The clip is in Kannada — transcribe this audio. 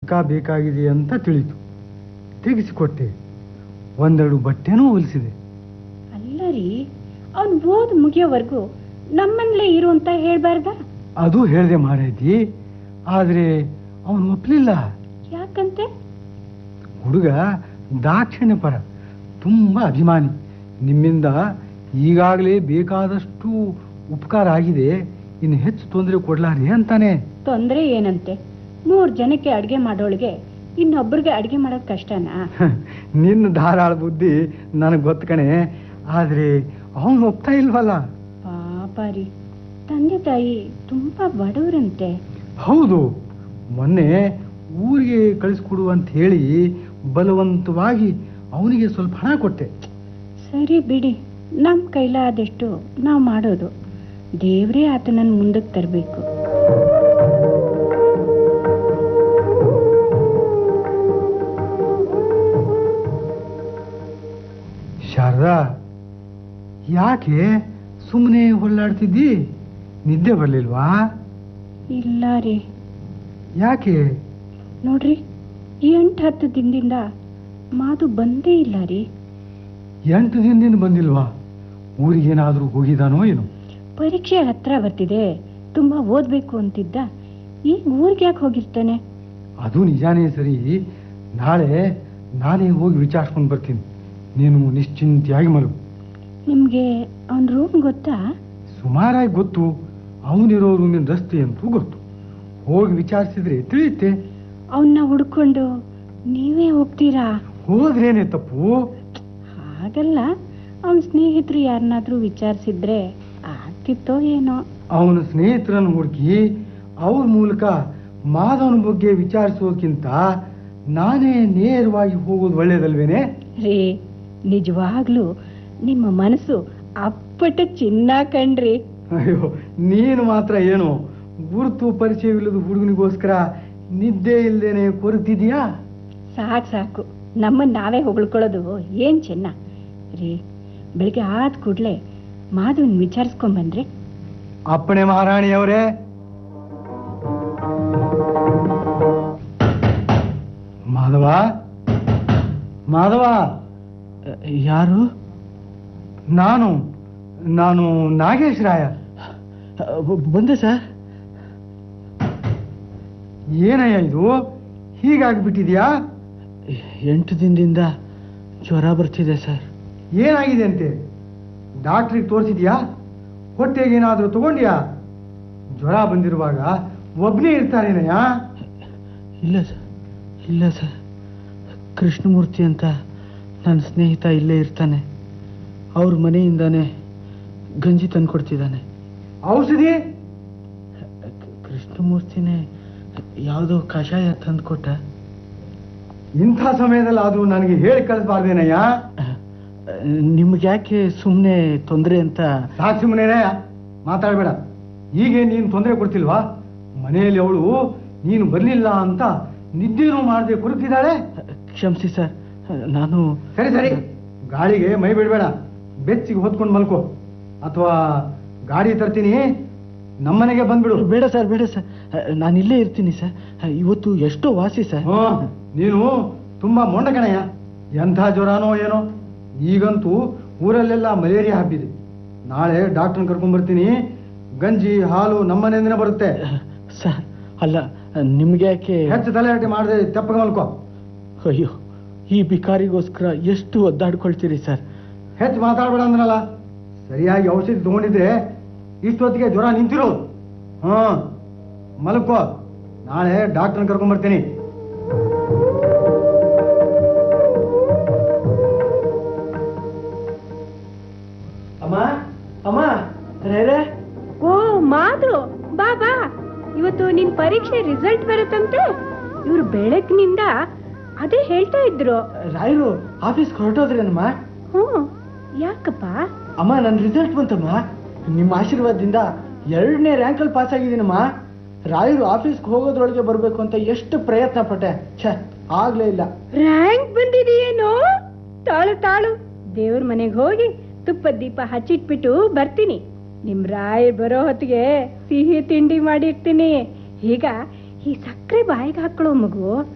ಪುಸ್ತಕ ಬೇಕಾಗಿದೆ ಅಂತ ತಿಳಿತು ತೆಗೆಸಿಕೊಟ್ಟೆ ಒಂದೆರಡು ಬಟ್ಟೆನೂ ಹೊಲಿಸಿದೆ ಅಲ್ಲ ರೀ ಅವ್ನು ಓದ್ ಮುಗಿಯೋವರೆಗೂ ನಮ್ಮನೇಲೇ ಇರು ಅಂತ ಹೇಳ್ಬಾರ್ದ ಅದು ಹೇಳಿದೆ ಮಾರೈತಿ ಆದರೆ ಅವನು ಒಪ್ಪಲಿಲ್ಲ ಯಾಕಂತೆ ಹುಡುಗ ದಾಕ್ಷಿಣ್ಯ ಪರ ತುಂಬ ಅಭಿಮಾನಿ ನಿಮ್ಮಿಂದ ಈಗಾಗಲೇ ಬೇಕಾದಷ್ಟು ಉಪಕಾರ ಆಗಿದೆ ಇನ್ನು ಹೆಚ್ಚು ತೊಂದರೆ ಕೊಡ್ಲಾರಿ ಅಂತಾನೆ ತೊಂದ್ರೆ ಏನಂತೆ ಮೂರ್ ಜನಕ್ಕೆ ಅಡ್ಗೆ ಮಾಡೋಳಿಗೆ ಇನ್ನೊಬ್ರಿಗೆ ಅಡ್ಗೆ ಮಾಡೋದ್ ಕಷ್ಟನಾ ನಿನ್ನ ಧಾರಾಳ ಬುದ್ಧಿ ನನಗೆ ಗೊತ್ತು ಕಣೆ ಆದರೆ ಅವನು ಒಪ್ತಾ ಇಲ್ವಲ್ಲ ಪಾಪ ರೀ ತಂದೆ ತಾಯಿ ತುಂಬಾ ಬಡವರಂತೆ ಹೌದು ಮೊನ್ನೆ ಊರಿಗೆ ಕಳಿಸ್ಕೊಡು ಅಂತ ಹೇಳಿ ಬಲವಂತವಾಗಿ ಅವನಿಗೆ ಸ್ವಲ್ಪ ಹಣ ಕೊಟ್ಟೆ ಸರಿ ಬಿಡಿ ನಮ್ ಕೈಲಾದಷ್ಟು ನಾವು ಮಾಡೋದು ದೇವ್ರೇ ಆತನನ್ನ ಮುಂದಕ್ಕೆ ತರಬೇಕು ಶಾರದಾ ಯಾಕೆ ಸುಮ್ಮನೆ ಹೊಳ್ಳಾಡ್ತಿದ್ದಿ ನಿದ್ದೆ ಬರಲಿಲ್ವಾ ಇಲ್ಲ ರೀ ಯಾಕೆ ನೋಡ್ರಿ ಎಂಟು ಹತ್ತು ದಿನದಿಂದ ಮಾತು ಬಂದೇ ಇಲ್ಲ ರೀ ಎಂಟು ದಿನದಿಂದ ಬಂದಿಲ್ವಾ ಊರಿಗೇನಾದರೂ ಹೋಗಿದಾನೋ ಏನು ಪರೀಕ್ಷೆ ಹತ್ರ ಬರ್ತಿದೆ ತುಂಬಾ ಓದ್ಬೇಕು ಅಂತಿದ್ದ ಈಗ ಊರಿಗೆ ಯಾಕೆ ಹೋಗಿರ್ತಾನೆ ಅದು ನಿಜಾನೇ ಸರಿ ನಾಳೆ ನಾನೇ ಹೋಗಿ ವಿಚಾರಿಸ್ಕೊಂಡು ಬರ್ತೀನಿ ನೀನು ನಿಶ್ಚಿಂತೆಯಾಗಿ ಮಲಗು ನಿಮ್ಗೆ ಅವನ ರೂಮ್ ಗೊತ್ತಾ ಸುಮಾರಾಗಿ ಗೊತ್ತು ಅವನಿರೋ ರೂಮಿನ ರಸ್ತೆ ಅಂತೂ ಗೊತ್ತು ಹೋಗಿ ವಿಚಾರಿಸಿದ್ರೆ ತಿಳಿಯುತ್ತೆ ಅವನ್ನ ಹುಡ್ಕೊಂಡು ನೀವೇ ಹೋಗ್ತೀರಾ ಹೋದ್ರೇನೆ ತಪ್ಪು ಹಾಗಲ್ಲ ಅವನ ಸ್ನೇಹಿತರು ಯಾರನ್ನಾದ್ರೂ ವಿಚಾರಿಸಿದ್ರೆ ಆಗ್ತಿತ್ತೋ ಏನೋ ಅವನ ಸ್ನೇಹಿತರನ್ನು ಹುಡುಕಿ ಅವ್ರ ಮೂಲಕ ಮಾಧವನ ಬಗ್ಗೆ ವಿಚಾರಿಸೋಕ್ಕಿಂತ ನಾನೇ ನೇರವಾಗಿ ಹೋಗೋದು ಒಳ್ಳೇದಲ್ವೇನೆ ರೀ ನಿಜವಾಗ್ಲೂ ನಿಮ್ಮ ಮನಸ್ಸು ಅಪ್ಪಟ ಚಿನ್ನ ಕಣ್ರಿ ಅಯ್ಯೋ ನೀನು ಮಾತ್ರ ಏನು ಗುರುತು ಪರಿಚಯವಿಲ್ಲದ ಹುಡುಗನಿಗೋಸ್ಕರ ನಿದ್ದೆ ಇಲ್ದೇನೆ ಕೊರತಿದ್ಯಾ ಸಾಕು ಸಾಕು ನಮ್ಮನ್ನ ನಾವೇ ಹೊಗಳ್ಕೊಳ್ಳೋದು ಏನ್ ಚೆನ್ನ ರೀ ಬೆಳಿಗ್ಗೆ ಆದ ಕೂಡ್ಲೆ ಮಾಧವನ್ ವಿಚಾರಿಸ್ಕೊಂಬನ್ರಿ ಅಪ್ಪಣೆ ಮಹಾರಾಣಿಯವರೇ ಮಾಧವ ಮಾಧವ ಯಾರು ನಾನು ನಾನು ನಾಗೇಶ್ ರಾಯ ಬಂದೆ ಸರ್ ಏನಯ್ಯ ಇದು ಹೀಗಾಗ್ಬಿಟ್ಟಿದ್ಯಾ ಎಂಟು ದಿನದಿಂದ ಜ್ವರ ಬರ್ತಿದೆ ಸರ್ ಏನಾಗಿದೆ ಅಂತೆ ಡಾಕ್ಟ್ರಿಗೆ ತೋರಿಸಿದ್ಯಾ ಹೊಟ್ಟೆಗೇನಾದರೂ ತಗೊಂಡ್ಯಾ ಜ್ವರ ಬಂದಿರುವಾಗ ಒಬ್ಬನೇ ಇರ್ತಾನೇನಯ್ಯ ಇಲ್ಲ ಸರ್ ಇಲ್ಲ ಸರ್ ಕೃಷ್ಣಮೂರ್ತಿ ಅಂತ ನನ್ನ ಸ್ನೇಹಿತ ಇಲ್ಲೇ ಇರ್ತಾನೆ ಅವ್ರ ಮನೆಯಿಂದಾನೇ ಗಂಜಿ ತಂದ್ಕೊಡ್ತಿದ್ದಾನೆ ಔಷಧಿ ಕೃಷ್ಣಮೂರ್ತಿನೇ ಯಾವುದೋ ಕಷಾಯ ತಂದ್ಕೊಟ್ಟ ಇಂಥ ಸಮಯದಲ್ಲಿ ಆದರೂ ನನಗೆ ಹೇಳಿ ಕಳಿಸ್ಬಾರ್ದೇನಯ್ಯ ನಿಮ್ಗೆ ಯಾಕೆ ಸುಮ್ಮನೆ ತೊಂದರೆ ಅಂತ ಸಾಕ್ಷಿ ಮನೇನಯ್ಯ ಮಾತಾಡಬೇಡ ಹೀಗೆ ನೀನು ತೊಂದರೆ ಕೊಡ್ತಿಲ್ವಾ ಮನೆಯಲ್ಲಿ ಅವಳು ನೀನು ಬರಲಿಲ್ಲ ಅಂತ ನಿದ್ದೆನೂ ಮಾಡದೆ ಕೊರತಿದ್ದಾಳೆ ಕ್ಷಮಿಸಿ ಸರ್ ನಾನು ಸರಿ ಸರಿ ಗಾಳಿಗೆ ಮೈ ಬಿಡಬೇಡ ಬೆಚ್ಚಿಗೆ ಹೊತ್ಕೊಂಡು ಮಲ್ಕೋ ಅಥವಾ ಗಾಡಿ ತರ್ತೀನಿ ನಮ್ಮನೆಗೆ ಬಂದ್ಬಿಡು ಬೇಡ ಸರ್ ಬೇಡ ಸರ್ ನಾನು ಇಲ್ಲೇ ಇರ್ತೀನಿ ಸರ್ ಇವತ್ತು ಎಷ್ಟೋ ವಾಸಿ ಸರ್ ಹ್ಞೂ ನೀನು ತುಂಬಾ ಮೊಂಡ ಕಣಯ್ಯ ಎಂಥ ಜ್ವರನೋ ಏನೋ ಈಗಂತೂ ಊರಲ್ಲೆಲ್ಲ ಮಲೇರಿಯಾ ಹಬ್ಬಿದೆ ನಾಳೆ ಡಾಕ್ಟರ್ನ ಕರ್ಕೊಂಡ್ಬರ್ತೀನಿ ಗಂಜಿ ಹಾಲು ನಮ್ಮನೆಯಿಂದನೇ ಬರುತ್ತೆ ಸರ್ ಅಲ್ಲ ನಿಮ್ಗೆ ಯಾಕೆ ಹೆಚ್ಚು ತಲೆಹರಟೆ ಮಾಡದೆ ತೆಪ್ಪಗೆ ಮಲ್ಕೋ ಅಯ್ಯೋ ಈ ಬಿಕಾರಿಗೋಸ್ಕರ ಎಷ್ಟು ಒದ್ದಾಡ್ಕೊಳ್ತೀರಿ ಸರ್ ಹೆಚ್ಚು ಮಾತಾಡ್ಬೇಡ ಅಂದ್ರಲ್ಲ ಸರಿಯಾಗಿ ಔಷಧಿ ತಗೊಂಡಿದ್ರೆ ಇಷ್ಟೊತ್ತಿಗೆ ಜ್ವರ ನಿಂತಿರೋದು ಹ್ಞೂ ಮಲ್ಕೋ ನಾಳೆ ಡಾಕ್ಟರ್ನ ಕರ್ಕೊಂಡ್ಬರ್ತೀನಿ ಅಮ್ಮ ಅಮ್ಮ ರೇ ಓ ಮಾಧು ಬಾ ಬಾ ಇವತ್ತು ನಿನ್ ಪರೀಕ್ಷೆ ರಿಸಲ್ಟ್ ಬರುತ್ತಂತೆ ಇವ್ರು ಬೆಳಗ್ನಿಂದ ಅದೇ ಹೇಳ್ತಾ ಇದ್ರು ರಾಯರು ಆಫೀಸ್ಗೆ ಹೊರಟೋದ್ರೇನಮ್ಮ ಹ್ಞೂ ಯಾಕಪ್ಪ ಅಮ್ಮ ನನ್ನ ರಿಸಲ್ಟ್ ಬಂತಮ್ಮ ನಿಮ್ಮ ಆಶೀರ್ವಾದದಿಂದ ಎರಡನೇ ರ್ಯಾಂಕಲ್ಲಿ ಪಾಸ್ ಆಗಿದ್ದೀನಮ್ಮ ರಾಯರು ಆಫೀಸ್ಗೆ ಹೋಗೋದ್ರೊಳಗೆ ಬರಬೇಕು ಅಂತ ಎಷ್ಟು ಪ್ರಯತ್ನ ಪಟ್ಟೆ ಛೇ ಆಗ್ಲೇ ಇಲ್ಲ ರ್ಯಾಂಕ್ ಬಂದಿದೆಯೇನೋ ತಾಳು ತಾಳು ದೇವ್ರ ಮನೆಗೆ ಹೋಗಿ ತುಪ್ಪದ ದೀಪ ಹಚ್ಚಿಟ್ಬಿಟ್ಟು ಬರ್ತೀನಿ ನಿಮ್ ರಾಯ್ ಬರೋ ಹೊತ್ತಿಗೆ ಸಿಹಿ ತಿಂಡಿ ಮಾಡಿರ್ತೀನಿ ಈಗ ಈ ಸಕ್ಕರೆ ಬಾಯಿಗೆ ಹಾಕೊಳ್ಳೋ ಮಗು